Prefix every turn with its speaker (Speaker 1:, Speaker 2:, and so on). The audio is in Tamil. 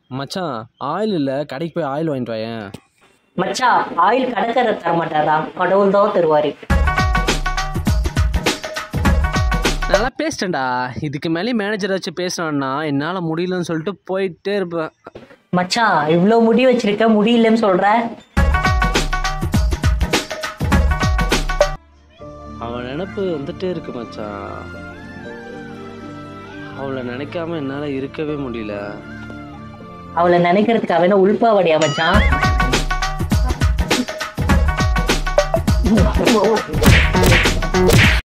Speaker 1: மச்சான் ஆயில் இல்லை கடைக்கு போய் ஆயில் வாங்கிட்டு வாயேன்
Speaker 2: மச்சான் ஆயில் கடைக்காரர் தர மாட்டாரா கடவுள் தான் தருவாரு
Speaker 1: நல்லா பேசிட்டேன்டா இதுக்கு மேலே மேனேஜரை வச்சு பேசினான்னா என்னால் முடியலன்னு சொல்லிட்டு போயிட்டே இருப்பேன்
Speaker 2: மச்சான் இவ்வளோ முடி வச்சிருக்க முடியலன்னு சொல்ற
Speaker 1: அவன் நினப்பு வந்துட்டே இருக்கு மச்சான் அவளை நினைக்காம என்னால் இருக்கவே முடியல
Speaker 2: அவளை நினைக்கிறதுக்கு அவன உள்பாவடியா மச்சான்